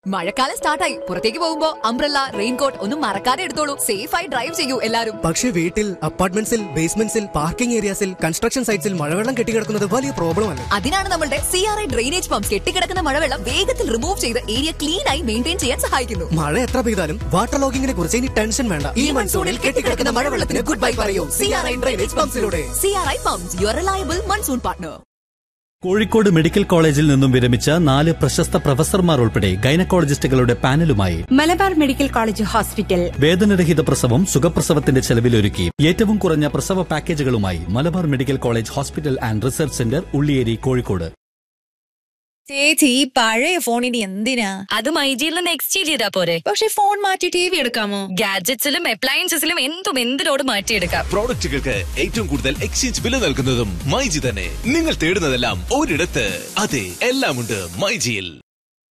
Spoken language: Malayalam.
മഴക്കാലം സ്റ്റാർട്ടായി പുറത്തേക്ക് പോകുമ്പോ അംബ്രല്ല റെയിൻകോട്ട് ഒന്നും മറക്കാതെ എടുത്തോളൂ സേഫ് ആയി ഡ്രൈവ് ചെയ്യൂ എല്ലാരും പക്ഷേ വീട്ടിൽ അപ്പാർട്ട്മെന്റ്സിൽ ബേസ്മെന്റ്സിൽ പാർക്കിംഗ് ഏരിയാസിൽ കൺസ്ട്രക്ഷൻ സൈറ്റ്സിൽ മഴവെള്ളം കെട്ടിക്കിടക്കുന്നത് വലിയ പ്രോബ്ലം അല്ലേ അതിനാണ് നമ്മളുടെ C R I drainage pumps കെട്ടിക്കിടക്കുന്ന മഴവെള്ളം വേഗത്തിൽ റിമൂവ് ചെയ്ത് ഏരിയ ക്ലീൻ ആയി മെയിൻറ്റെയിൻ ചെയ്യാൻ സഹായിക്കുന്നു മഴ എത്ര പെയ്താലും വാട്ടർ ലോഗിങ്ങിനെ കുറിച്ച് ഇനി ടെൻഷൻ വേണ്ട ഈ മൺസൂണിൽ കെട്ടിക്കിടക്കുന്ന മഴവെള്ളത്തിന് ഗുഡ് ബൈ പറയൂ സി ആർ ഐ ഡ്രൈനേജ് പമ്പ്സിലൂടെ C R I pumps your reliable monsoon partner Kozhikode medical കോളേജിൽ നിന്നും വിരമിച്ച നാല് പ്രശസ്ത പ്രൊഫസർമാർ ഉൾപ്പെടെ ഗൈനക്കോളജിസ്റ്റുകളുടെ പാനലുമായി മലബാർ മെഡിക്കൽ കോളേജ് ഹോസ്പിറ്റൽ വേദനരഹിത പ്രസവം സുഖപ്രസവത്തിന്റെ ചെലവിലൊരുക്കി ഏറ്റവും കുറഞ്ഞ പ്രസവ പാക്കേജുകളുമായി Malabar medical college hospital and research centre Ulliyeri Kozhikode ചേച്ചി ഈ പഴയ ഫോണിന് എന്തിനാ അത് മൈജിയിൽ നിന്ന് എക്സ്ചേഞ്ച് ചെയ്താ പോരെ പക്ഷെ ഫോൺ മാറ്റി ടി വി എടുക്കാമോ ഗാഡ്ജറ്റ്സിലും അപ്ലയൻസസിലും എന്തും എന്തിനോട് മാറ്റിയെടുക്കാം പ്രോഡക്റ്റുകൾക്ക് ഏറ്റവും കൂടുതൽ എക്സ്ചേഞ്ച് വില നൽകുന്നതും മൈജി തന്നെ നിങ്ങൾ തേടുന്നതെല്ലാം ഒരിടത്ത് അതെ എല്ലാമുണ്ട് മൈജിയിൽ